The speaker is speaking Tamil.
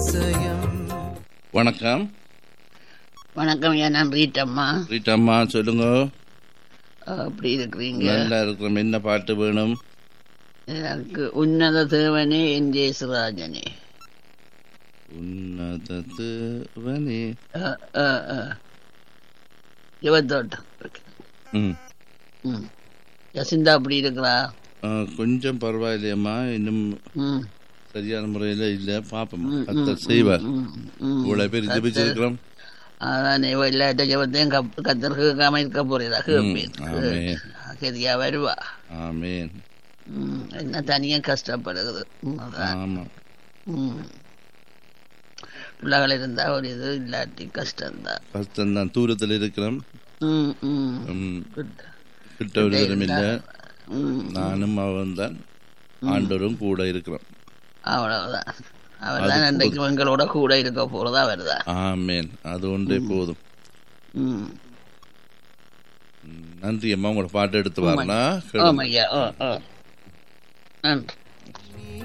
அதிசயம் வணக்கம் வணக்கம் ஐயா நான் ரீட்டம்மா ரீட்டாம்மா சொல்லுங்க அப்படி இருக்கிறீங்க நல்லா இருக்கிறோம் என்ன பாட்டு வேணும் எனக்கு உன்னத தேவனே என் ஜெயசுராஜனே உன்னதவனே யுவத்தோட்டம் ம் ம் யசிந்தா அப்படி இருக்கிறா ஆ, கொஞ்சம் பரவாயில்லையம்மா இன்னும் ம் சரியான முறையில் இல்லை பார்ப்போம் கத்தர் செய்வார் ம் ம் இவ்வளோ பேர் ஜெபிச்சிருக்கிறோம் அதான் இவ எல்லாட்ட ஜபத்தையும் கப் கத்தர் கேட்காம இருக்க போறதா கேட்பேன் ஆமென். சரியா வருவா ஆமேன் ம் என்ன தனியா கஷ்டப்படுகிறது ம், அதான் ஆமாம் ம் பிள்ளைகள் இருந்தா ஒரு இது இல்லாட்டி கஷ்டம்தான் கஷ்டம்தான் தூரத்தில் இருக்கிறோம் ம் ம் ம், குட் கிட்ட விடுதலும் இல்லை ம் நானும் அவன் தான் ஆண்டவரும் கூட இருக்கிறோம் அவ்வளவுதான் அவர் தான் இன்றைக்கு எங்களோட கூட இருக்க போறதா வருதா ஆமேன் அது ஒன்றே போதும் ம் ம், நன்றி அம்மா உங்களோட பாட்டு எடுத்து வரலாம் ஆமாய்யா ஓ ஓ நன்றி